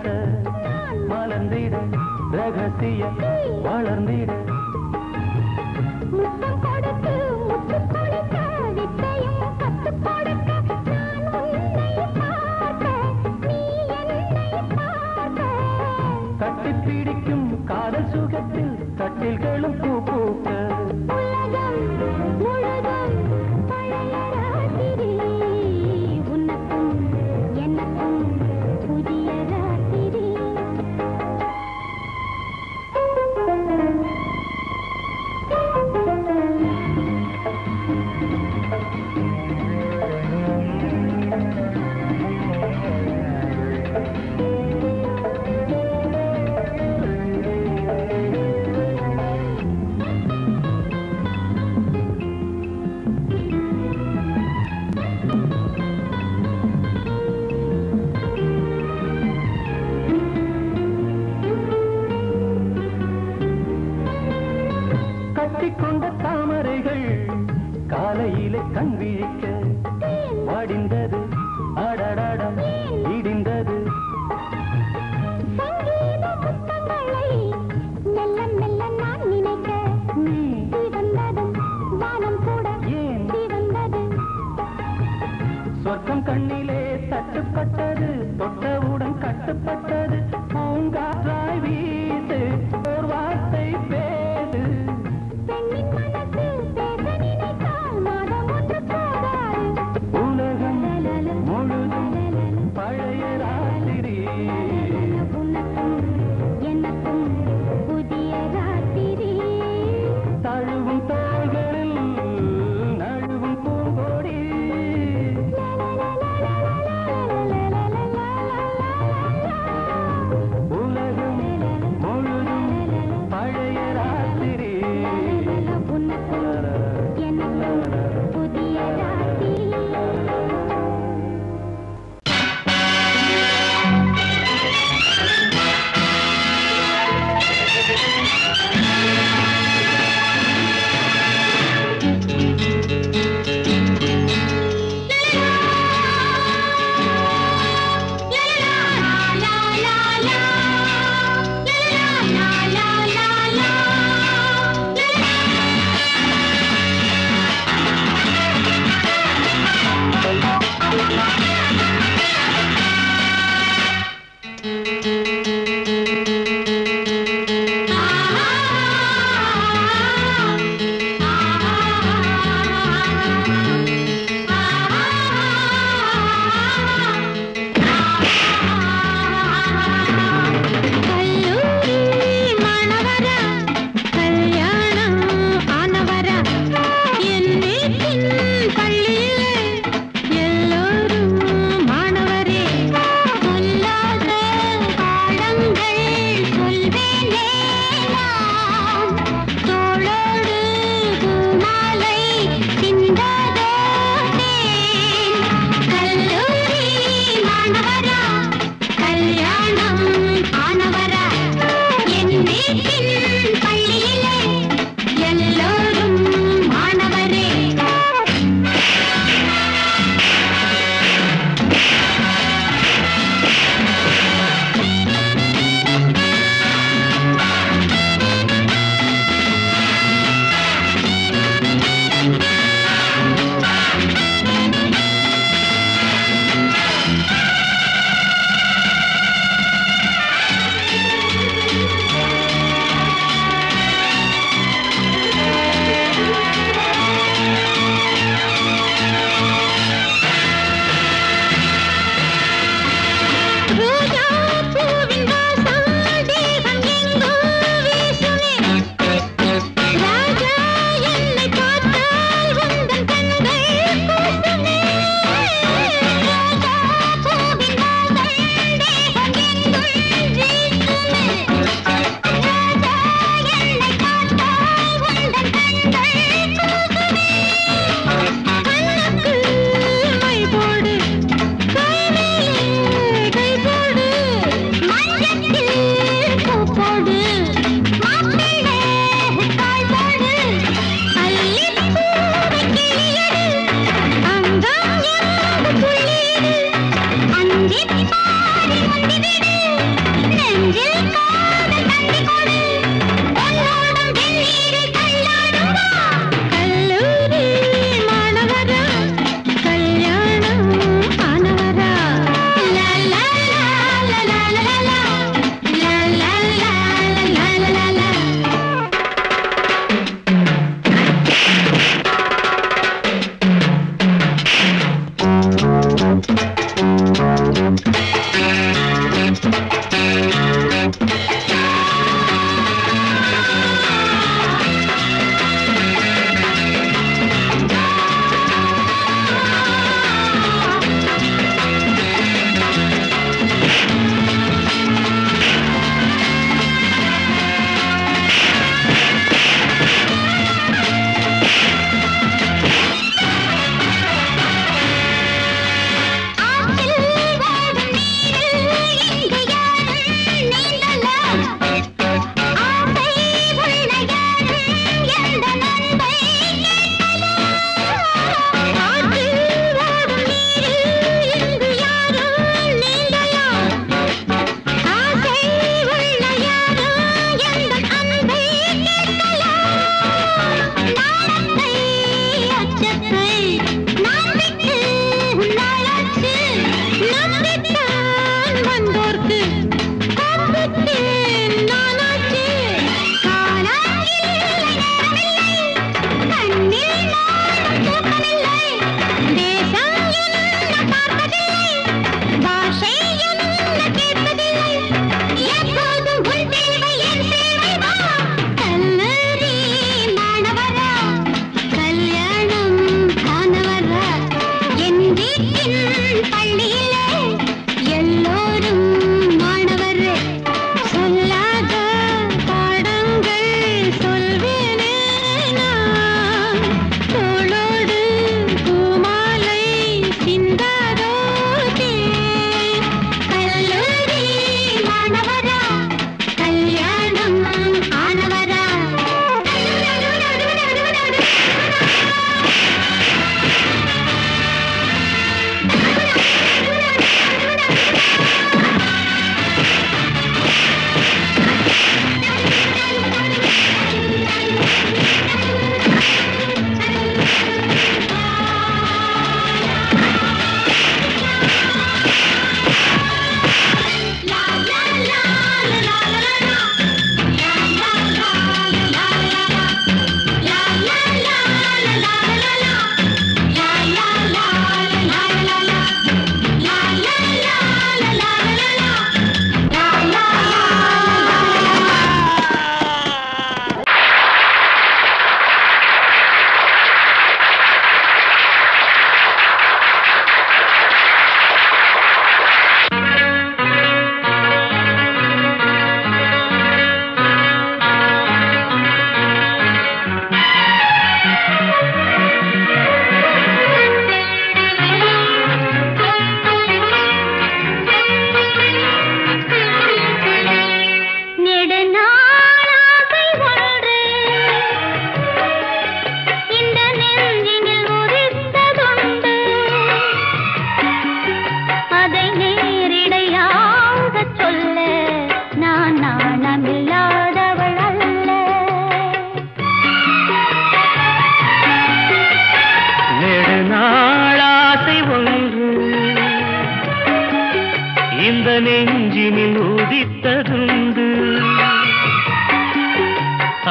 மலர்ந்திட ரகசிய வளர்ந்திட முத்தம் கொடுத்து முத்து கொடுக்க வித்தையும் கத்துக் கொடுக்க நான் உன்னை பார்க்க நீ என்னை பார்க்க தட்டி பிடிக்கும் காதல் சுகத்தில் கட்டில்களும் பூ பூக்க உலகம் முழுதும் பழைய ராத்திரி உனக்கும் எனக்கும் புதிய ராத்திரி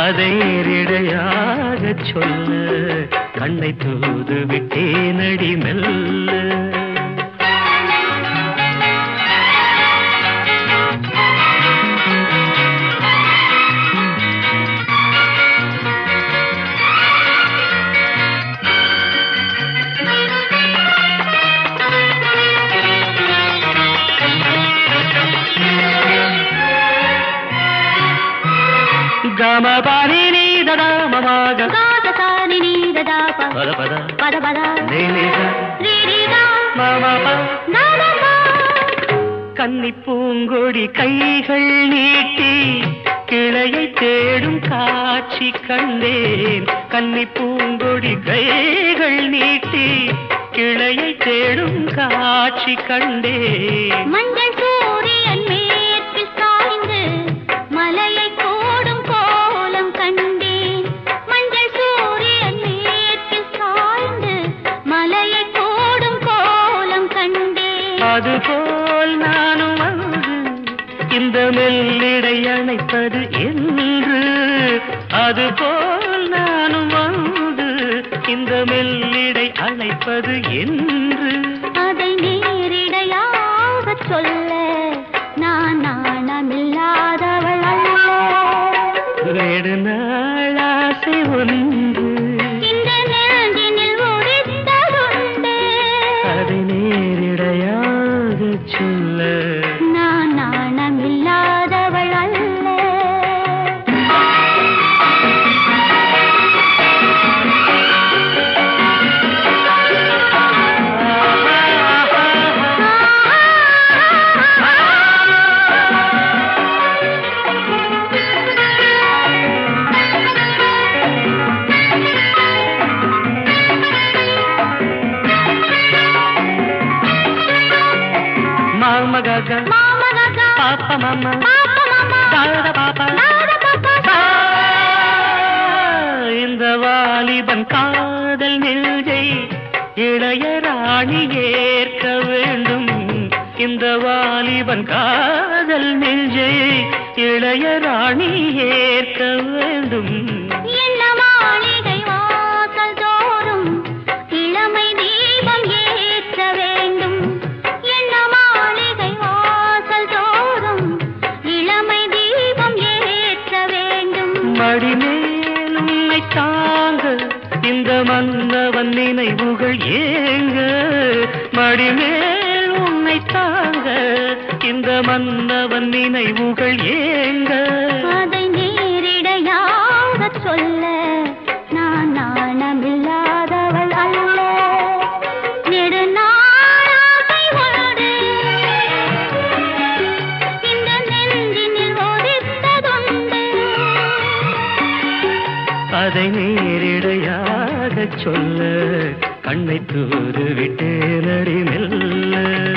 அதை நேரிடையாக சொல்ல கண்ணை தூது விட்டேனடி மெல்ல గమపని నీదమమాగ గాగసాని నీదదాప పద పద పద పద నీలిగ రీరిగా మమప నాదపా கன்னி பூங்கொடி கைகள் நீட்டி கிளையை தேடும் காட்சி கண்டேன் கன்னி பூங்கொடி கைகள் நீட்டி கிளையை தேடும் காட்சி கண்டேன் மஞ்சள் சூரியன் மேற்கில் சாய்ந்து மலையை கோடும் கோலம் கண்டேன் மஞ்சள் சூரியன் மேற்கில் சாய்ந்து மலையை கோடும் கோலம் கண்டேன் அதுபோல் நானும் வந்து இந்த மெல்லிடை அணைப்பது என்று அதுபோல் நானும் வந்து இந்த மெல்லிடை அணைப்பது என்று அதை நேரிடையாக சொல்ல நான் நாணமில்லாதவள் அல்ல நெடுநாளாசை ஒன்று இந்த நெஞ்சினில் உரித்ததுண்டு அதை நேரிடையாக சொல்ல நான் நாணமில்லாதவள் அல்ல மாமகக மாமகா பாப்ப மாமா பாப்பா மாமா தாத பாப்பா தாத பாப்பா இந்த வாலிபன் காதல் நெஞ்சை இளையராணி ஏற்க வேண்டும் இந்த வாலிபன் காதல் நெஞ்சை இளையராணி ஏற்க வேண்டும் என்ன மாளிகை வாசல் தோறும் இளமை தீபம் ஏற்ற வேண்டும் என்ன மாளிகை வாசல் தோறும் இளமை தீபம் ஏற்ற வேண்டும் மடிமேல் உன்னை தாங்க இந்த மன்னவன் நினைவுகள் ஏங்க மடிமேல் உன்னை தாங்க இந்த மன்னவன் நினைவுகள் ஏங்க அதை நேரிடையாக சொல்ல நான் நாணமில்லாதவள் அல்ல நெடுநாளாசை ஒன்று இந்த நெஞ்சினில் ஒதித்ததுண்டு அதை நேரிடையாக சொல்ல கண்ணை தூது விட்டேனடி மெல்ல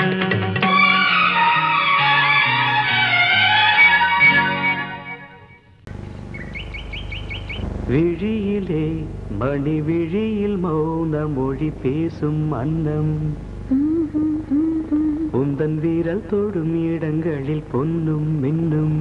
விழியிலே மணி விழியில் மௌன மொழி பேசும் அன்னம் உந்தன் வீரல் தொடும் இடங்களில் பொன்னும் மின்னும்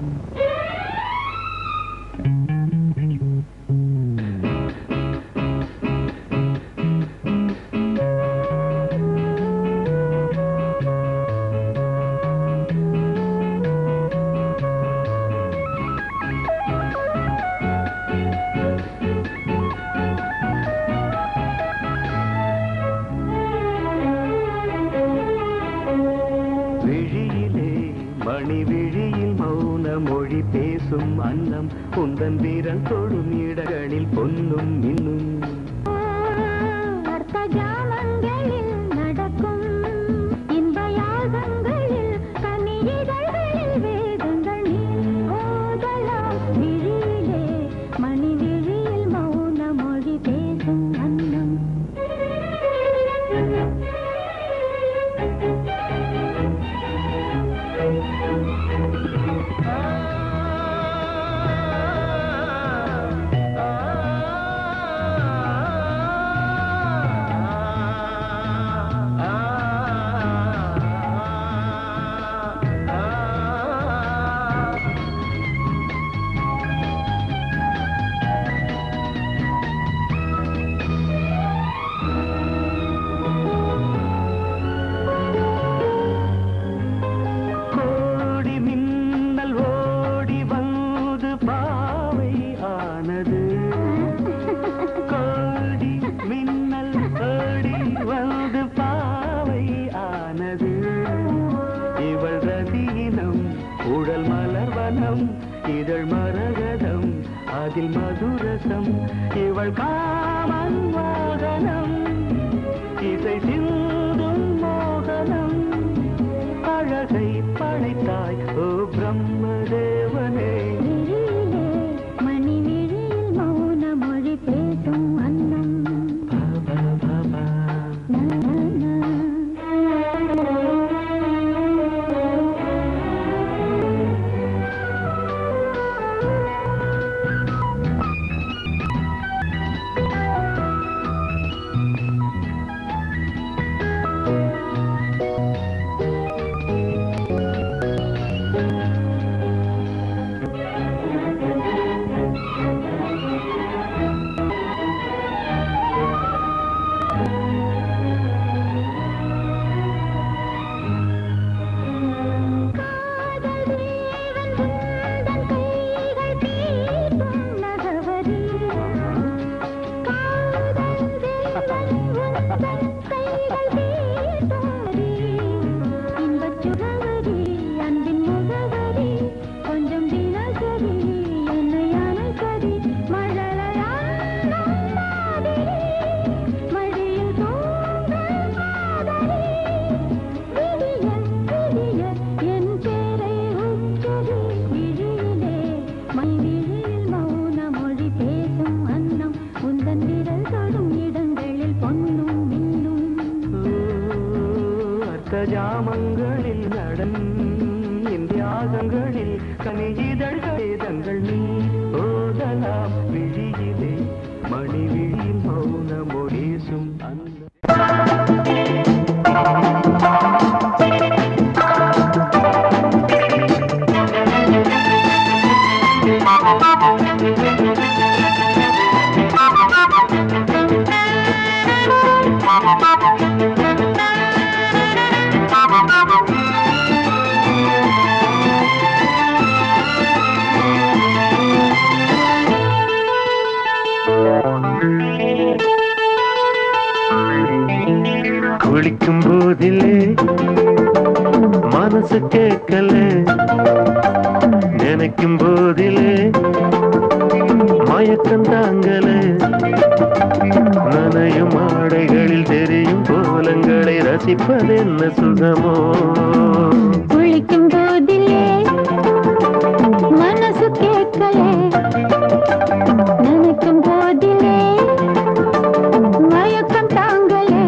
விழியிலே மணி விழியில் மௌன மொழி பேசும் அன்னம் உந்தன் வீரல் தொடும் இடங்களில் பொன்னும் மின்னும் அர்த்த ஜாமங்களில் நடக்கும் இன்ப யாகங்களில் கனியிதழ்களில் வேதங்கள் நீ ஓதலாம் விழியிலே மணி விழியில் மௌன மொழி பேசும் அன்னம் ஆ இதழ் மரகதம் அதில் மதுரசம் இவள் காமன் வாகனம் இசை சிந்தும் மோகனம் அழகை படைத்தாய் ஓ பிரம்மதேவனே விழியிலே மணி விழியில் மௌன மொழி பேசும் அன்னம் பா, பா, பா, பா. நா, நா, காதல் தேவன் உந்தன் கைகள் தீட்டும் நகவரி காதல் தேவன் உந்தன் கைகள் தீட்டும் நகரி. இன்பச் சுகவரி, அன்பின் முகவரி, கொஞ்சம் தினசரி என்னை அணைக்கடி மழலையாடும் மாதிரி மடியில் தூங்கும் காதலி விடிய விடிய என் பேரை உச்சரி விழியிலே மை விழியில் மௌன மொழி பேசும் அன்னம் உந்தன் விரல் தொடும் இடங்களில் பொன்னும் மின்னும் ஓ, அர்த்த ஜாமங்களில் நடன் இந்தியாகங்களில் கனியிதழ்கள் வேதங்கள் நீ ஓதலாம் விழியிலே மணி விழியில் மௌன மொழேசும் அந்த குளிக்கும் போதிலே மனசு கேட்கல நினைக்கும் போதிலே மயக்கம் தாங்கல நனையும் ஆடைகளில் தெரியும் கோலங்களை ரசிப்பதென்ன சுகமோ குளிக்கும் போதிலே மனசு கேட்கலே நினைக்கும் போதிலே மயக்கம் தாங்கலே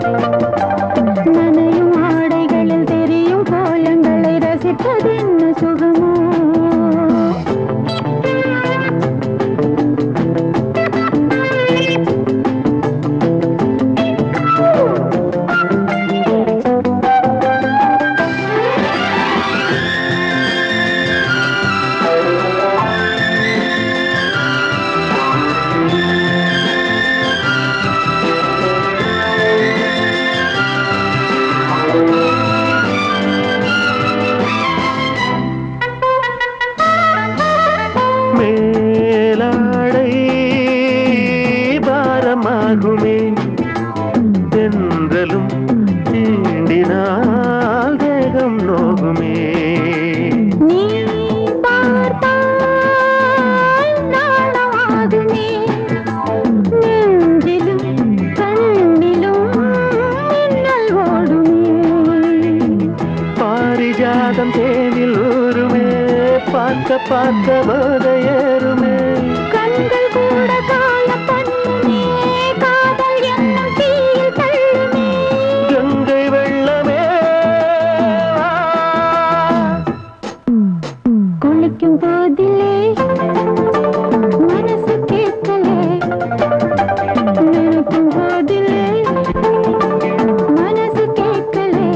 நனையும் ஆடைகளில் தெரியும் கோலங்களை ரசிப்பது என்ன சுகமோ மேலாடை பாரமாகுமே தென்றலும் தீண்டினால் தேகம் நோகுமே நீ பார்த்தால் நாணமாகுமே நெஞ்சிலும் கண்ணிலும் மின்னல் ஓடுமே பாரிஜாதம் தேனில் ஊருமே பார்க்க பார்க்க போதையேறுமே கண்கள் கூட காய பண்ணுமே காதல் என்னும் தீயில் தள்ளுமே கங்கை வெள்ளமே வா. குளிக்கும் போதிலே மனசு கேட்கலே நினைக்கும் போதிலே மனசு கேட்கலே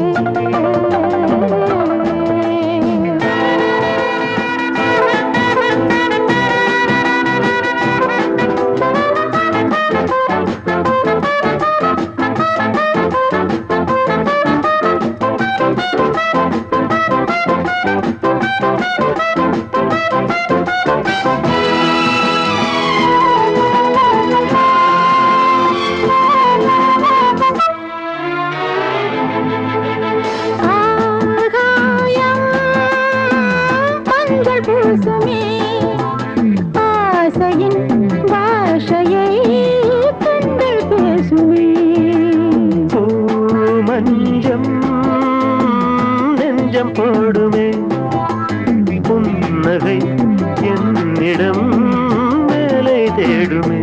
போடுமே புன்னகை என்னிடம் மேலே தேடுமே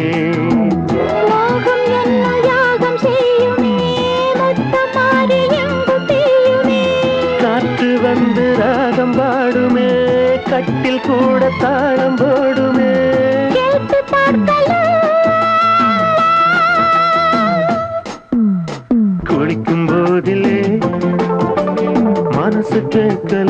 மோகம் என்னும் யாகம் செய்யுமே முத்தம் மாறி எங்கும் பெய்யுமே காற்று வந்து ராகம் பாடுமே கட்டில் கூட தாளம் போடுமே கேட்டு பார்க்கலாம் குளிக்கும் போதிலே மனசு கேட்கல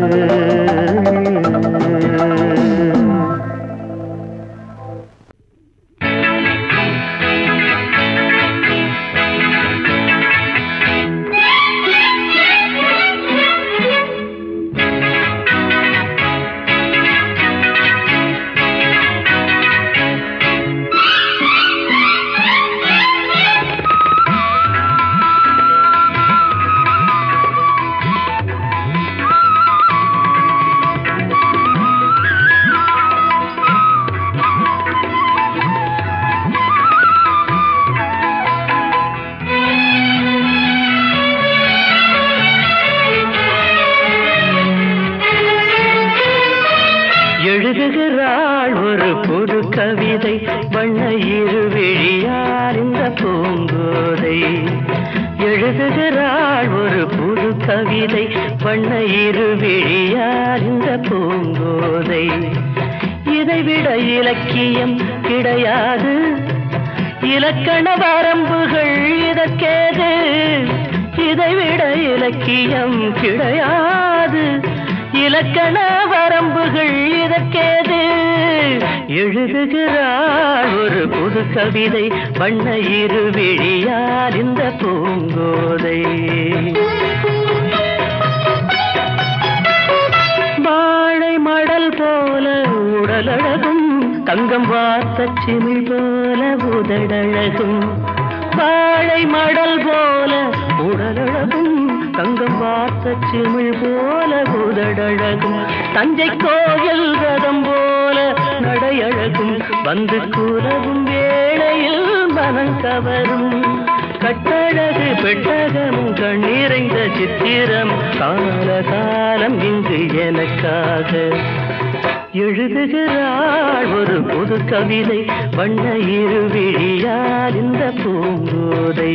எழுதுகிறாள் ஒரு புது கவிதை வண்ண இருவிழியார் இந்த பூங்கோதை எழுதுகிறாள் ஒரு புது கவிதை வண்ண இருவிழியார் இந்த பூங்கோதை இதைவிட இலக்கியம் கிடையாது இலக்கண வரம்புகள் இதற்கேது இதைவிட இலக்கியம் கிடையாது இலக்கண வரம்புகள் இதற்கேது எழுதுகிறாள் ஒரு புது கவிதை வண்ண இருவிழியார் இந்த பூங்கோதை வாழை மடல் போல உடலழகும் தங்கம் வார்த்த சிமிழ் போல உதடழகும் வாழை மடல் போல உடலழகும் தங்கம் வார்த்த சிமிழ் போல உதடழகும் தஞ்சை கோயில் ரதம் போல நடையழகும் வந்து கூறவும் வேளையில் மனம் கவரும் கட்டழகு பெட்டகமும் கண்ணீரைந்த சித்திரம் கால காலம் இங்கு எனக்காக எழுதுகிறாள் ஒரு புது கவிதை வண்ண இருவிழியார் இந்த பூங்கோதை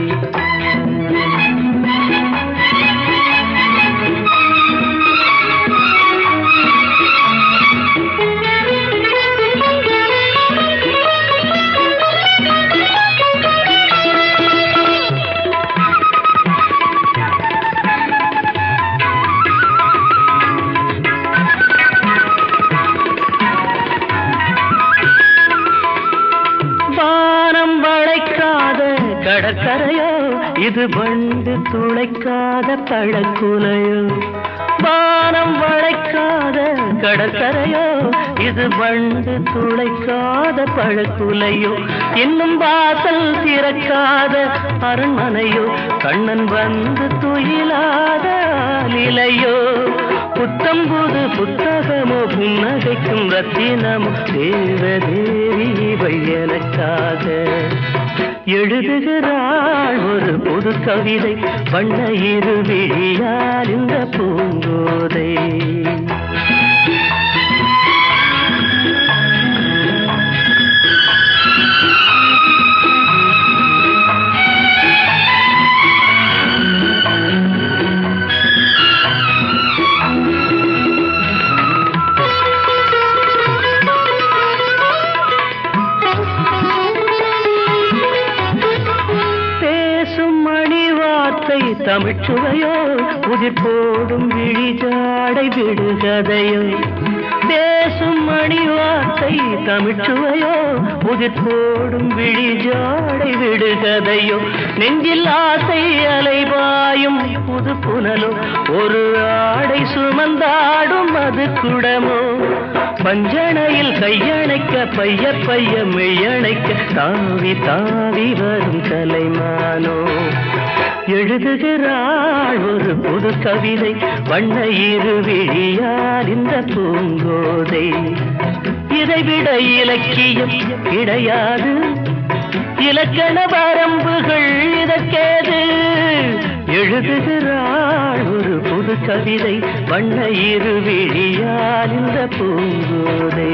வானம் வளைக்காத கடற்கரையோ இது வண்டு துளைக்காத பழக்குலையோ வானம் வளைக்காத கடற்கரையோ இது வண்டு துளைக்காத பழக்குலையோ இன்னும் வாசல் திறக்காத அரண்மனையோ கண்ணன் வந்து துயிலாத நிலையோ புத்தம் புது புத்தகமோ புன்னகைக்கும் ரத்தினமோ தேவதேவி இவை எனக்காக எழுதுகிறாள் ஒரு புது கவிதை வண்ண இருவிழியால் இந்த பூங்கோதை பேசும் மணி வார்த்தை தமிழ்ச்சுவையோ உதிர் போடும் விழிஜாடை விடுகதையோ பேசும் மணி வார்த்தை தமிழ்ச்சுவையோ உதிர் போடும் விழிஜாடை விடுகதையோ நெஞ்சில் ஆசை அலைபாயும் புது புனலோ ஒரு ஆடை சுமந்தாடும் அது குடமோ பஞ்சணையில் கையணைக்க பைய பைய மெய்யணைக்க தாவி தாவி வரும் கலைமானோ எழுதுகிறாள் ஒரு புது கவிதை வண்ண இருவிழியார் இந்த பூங்கோதை இதைவிட இலக்கியம் கிடையாது இலக்கண வரம்புகள் இதற்கேது எழுதுகிறாள் ஒரு புது கவிதை வண்ண இருவிழியால் இந்த பூங்கோதை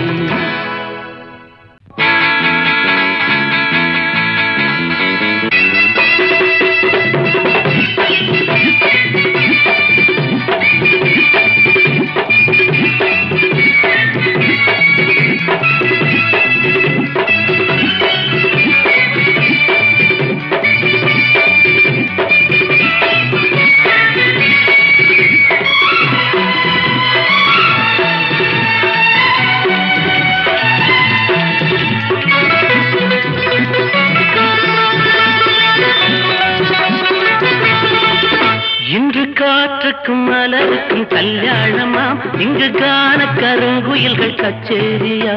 இன்று காற்றுக்கும் மலருக்கும் கல்யாணமாம் இங்கு காண கருங்குயில்கள் கச்சேரியா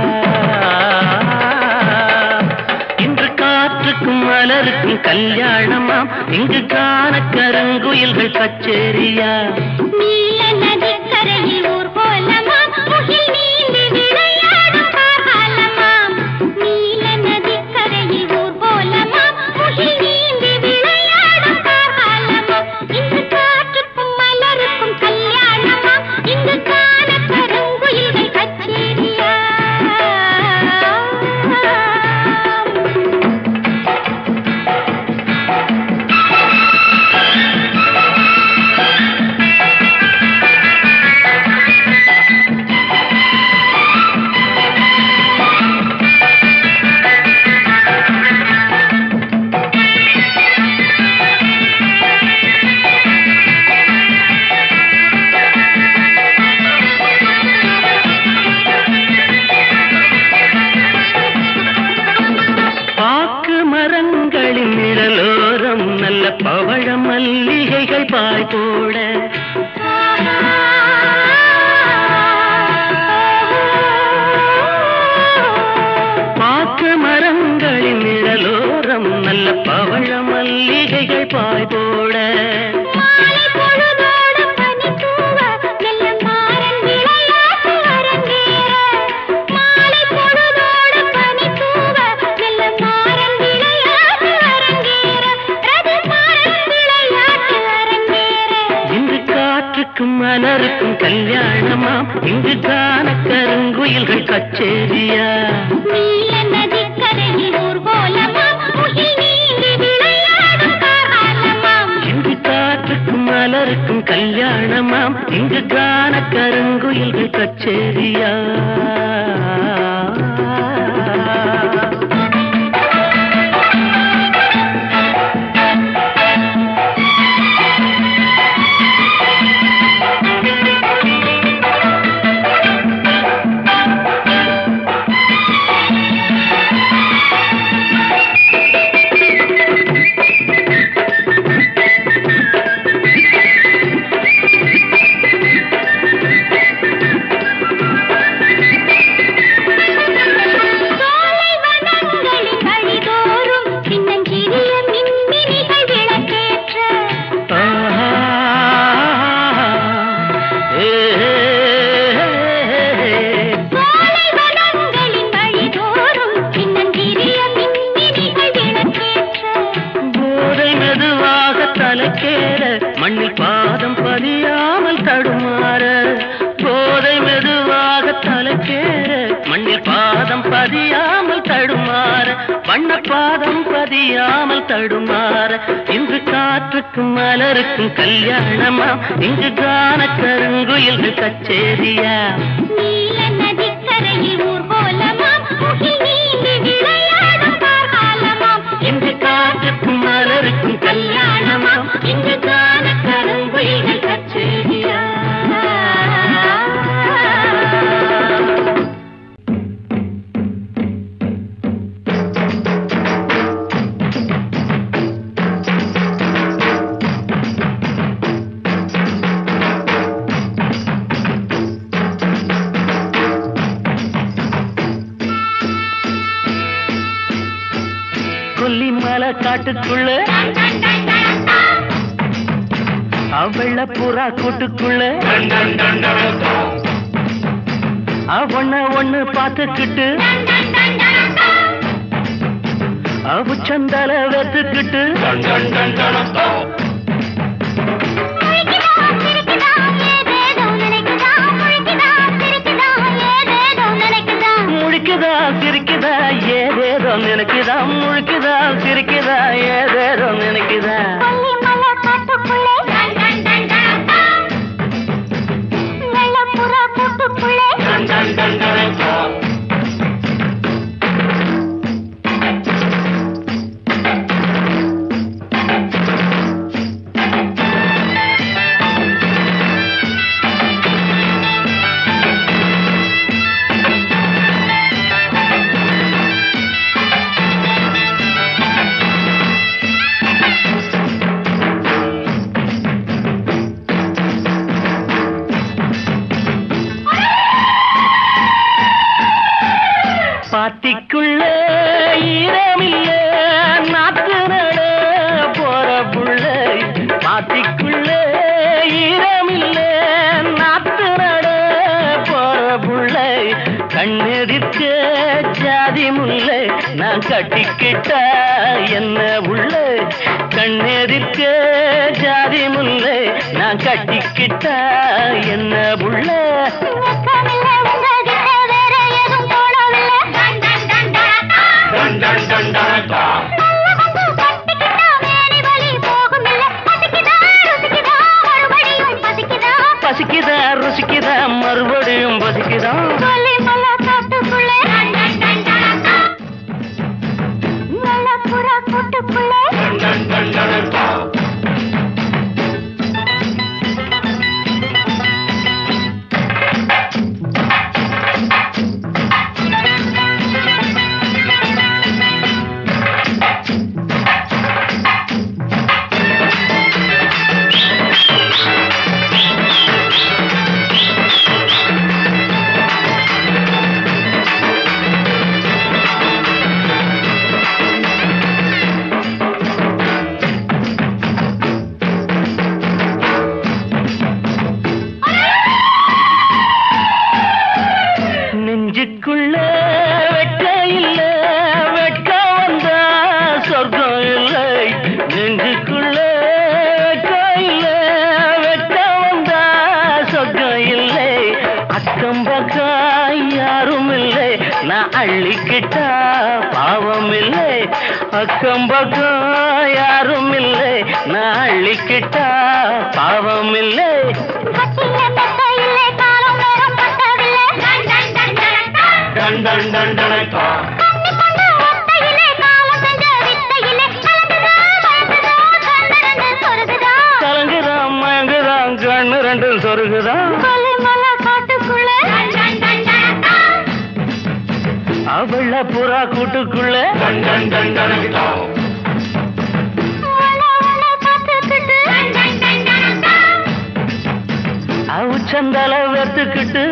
இன்று காற்றுக்கும் மலருக்கும் கல்யாணமாம் இங்கு காண கருங்குயில்கள் கச்சேரியா நீல நதிக்கரையில் ஊர்வலமாம், முகில் நீந்தி விளையாடும் கார்காலமாம். நீல நதிக்கரையில் ஊர்வலமாம், முகில் நீந்தி விளையாடும் கார்காலமாம். இன்று காற்றுக்கும் மலருக்கும் கல்யாணமாம், இங்கு காண கருங்குயில்கள் கச்சேரியா பாக்கு மரங்களின் நிழலோரம் நல்ல பவழ மல்லிகைகள் பாய் போட பாக்கு மரங்களின் நிழலோரம் நல்ல பவழ மல்லிகைகள் பாய் போட மாலை பொழுதோடு பனி தூவ, மெல்ல மாறன் விளையாட்டு அரங்கேற. மாலை பொழுதோடு பனி தூவ, மெல்ல மாறன் விளையாட்டு அரங்கேற. ரதி மாறன் விளையாட்டு அரங்கேற. இன்று காற்றுக்கும் மலருக்கும் கல்யாணமாம் இங்கு காண கருங்குயில்கள் கச்சேரியா நீல நதிக்கரையில் ஊர்வலமாம், முகில் நீந்தி விளையாடும் கார்காலமாம். இங்கு காற்றுக்கும் மலருக்கும் கல்யாணமாம் இங்கு காண கருங்குயில்கள் கச்சேரியா சோலை வனங்களின் வழிதோறும் சின்னஞ்சிறிய மின்மினிகள் விளக்கேற்ற ஆஹா. ஏ, சோலை வனங்களின் வழிதோறும் சின்னஞ்சிறிய மின்மினிகள் விளக்கேற்ற போதை மெதுவாக தலைக்கேற மண்ணில் பாதம் பதியாமல் தடுமாற போதை மெதுவாக தலைக்கேற மண்ணில் பாதம் பதியாமல் தடுமாற வண்ண பாதம் பதியாமல் தடுமாற இன்று காற்றுக்கும் மலருக்கும் கல்யாணமா இங்கு காண கருங்குயில்கள் கச்சேரியா நீல நதிக்கரையில் ஊர்வலமாம் முகில் நீந்தி விளையாடும் கார்காலமாம் இன்று காற்றுக்கும் மலருக்கும் கல்யாணமா இங்கு காண கருங்குயில்கள் கச்சேரியா கொல்லிமலை காட்டுக்குள்ள அவள புறா கூட்டுக்குள்ள அவண்ண ஒண்ணு பார்த்துக்கிட்டு அவு சந்தால வெத்துக்கிட்டு முழிக்குதா சிரிக்குதா ஏதேதோ நினைக்குதா முழிக்குதா சிரிக்குதா ஏதேதோ நினைக்குதா கொல்லிமலை காட்டுக்குள்ளே வெள்ளப்புறா கூட்டுக்குள்ளே பாத்திக்குள்ள ஈரமில்ல நாத்து நட போற புள்ள பாத்திக்குள்ள ஈரமில்ல நாத்து நட போற புள்ள கண்ணெதிர்க்க ஜாதி முல்லை நான் கட்டிக்கிட்டா என்ன உள்ள கண்ணெதிர்க்க ஜாதி முல்லை நான் கட்டிக்கிட்டா என்ன உள்ள வெக்கமில்லை உங்ககிட்ட வேற எதுவும் தோணவில்லை வந்து கட்டிக்கிட்டா மேனி வலி போகுமில்லை பசிக்குதா ருசிக்குதா மறுபடியும் பசிக்குதா பசிக்குதா ருசிக்குதா மறுபடியும் பசிக்குதா கொல்லிமலை காட்டுக்குள்ளே வெள்ளப்புறா கூட்டுக்குள்ளே நெஞ்சுக்குள்ள வெட்ட இல்ல வெட்க வந்தா சொர்க்கம் இல்லை நெஞ்சுக்குள்ள வெட்க இல்ல வெட்க வந்தா சொர்க்கம் இல்லை அக்கம் பக்கம் யாரும் இல்லை நான் அள்ளிக்கிட்டா பாவம் இல்லை அக்கம் பக்கம் யாரும் இல்லை நான் அள்ளிக்கிட்டா பாவம் இல்லை கட்டில மெத்த இல்லை காலம் நேரம் பட்டதில்லை கண்ணி கொண்ட ஒத்தையிலே காலம் செஞ்ச வித்தையிலே கலங்குதா மயங்குதா கண்ணரண்டு சொருகுதா கலங்குதான் மயங்குதான் கண்ணு ரெண்டும் சொருகுதான் கொல்லிமலை காட்டுக்குள்ளே அவள புறா கூட்டுக்குள்ள உள்ள உள்ள பார்த்துக்கிட்டு அவுச்சந்தல வெத்துக்கிட்டு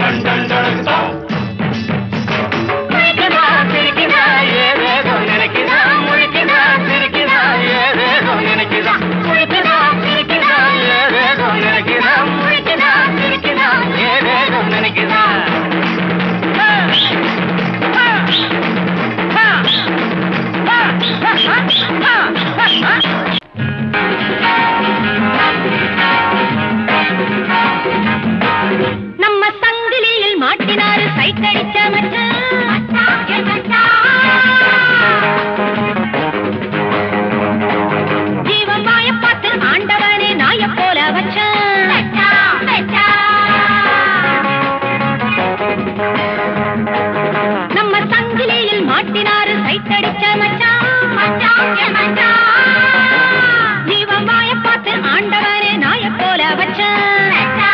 முழிக்குதா, சிரிக்குதா, ஏதேதோ நினைக்குதா. முழிக்குதா, சிரிக்குதா, ஏதேதோ நினைக்குதா. முழிக்குதா, சிரிக்குதா, ஏதேதோ நினைக்குதா. முழிக்குதா, சிரிக்குதா, ஏதேதோ நினைக்குதா. ஆ, ஆ, ஆ, ஆ, ஆ, ஆ, ஆ, ஆ. நம்ம சங்கிலியில் மாட்டினாரு சைட்டடிச்ச ஜீவன் வாய பார்த்து ஆண்டவனே நாய போல வச்சான் நம்ம சங்கிலியில் மாட்டினாரு சைட்டடிச்ச மச்சான் ஜீவன் வாய பார்த்து ஆண்டவனே நாய போல வச்சான்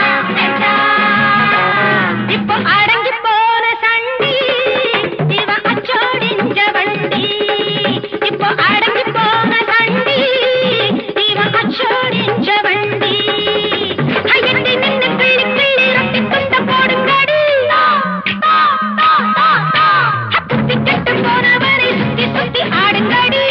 இப்போ அடங்கி போன சண்டி இவன் அச்சோடிஞ்ச வண்டி இப்போ அடங்கி போன சண்டி இவன் அச்சோடிஞ்ச வண்டி அயட்டி நின்னு கிள்ளி கிள்ளி ரொட்டி துண்ட போடுங்கடி சுத்தி கெட்டு போனவனை சுத்தி சுத்தி ஆடுங்கடி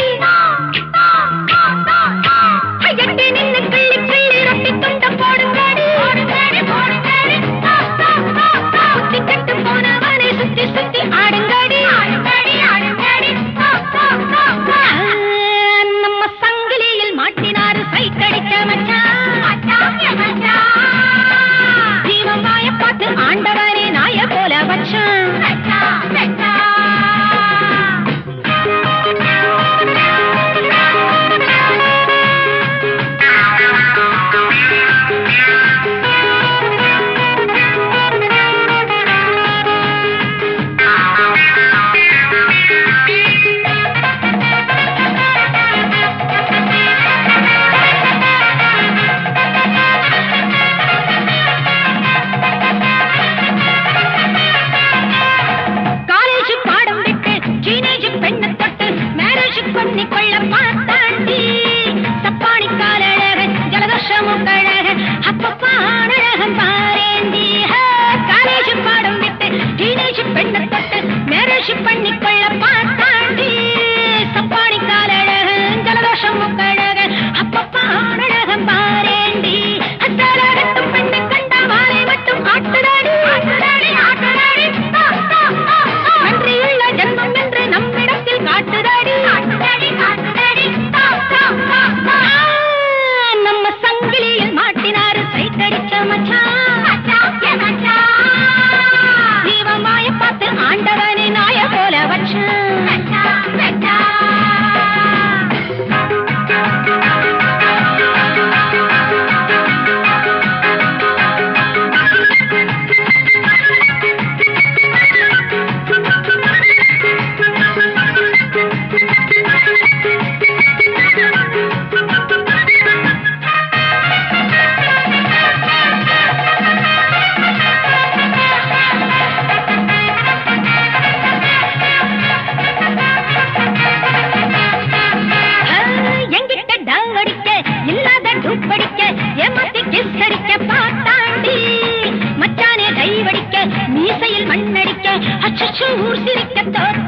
அயட்டி நின்னு கிள்ளி கிள்ளி ரொட்டி துண்ட போடுங்கடி போடுங்கடி போடுங்கடி சுத்தி கெட்டு போனவனை சுத்தி சுத்தி ஆடுங்கடி ஆடுங்கடி ஆடுங்கடி நம்ம சங்கிலியில் மாட்டினாரு சைட்டடிச்ச மச்சான் ஜீவன் வாய பார்த்து ஆண்டவனே நாய போல வச்சான் பெண்ணை தொட்டு மேரேஜ் பண்ணி கொள்ள பார்த்தாண்டி சப்பானி காலழகு ஜலதோஷம் முக்கழகு அப்பப்பா ஆனழகம் பாரேண்டி அச்சாலகட்டும் பெண்ணை கண்டா வாரை மட்டும் ஆட்டுதாடி ஆட்டுதாடி ஆட்டுதாடி ஆ, ஆ, ஆ, ஆ. நன்றியுள்ள ஜென்மம் என்று நம்மிடத்தில் காட்டுதாடி காட்டுதாடி காட்டுதாடி ஆ, ஆ, ஆ, ஆ. நம்ம சங்கிலியில் மாட்டினாரு சைட்டடிச்ச மச்சான் இவன் வாய பார்த்து ஆண்டவனை நாய போல வச்சான் எங்கிட்ட டங் அடிக்க இல்லாத டூப் அடிக்க ஏமாத்தி கிஸ் அடிக்க பார்த்தாண்டி மச்சானே டைவடிக்க மீசையில் மண்ணடிக்க அச்சச்சோ ஊர் சிரிக்க தோத்த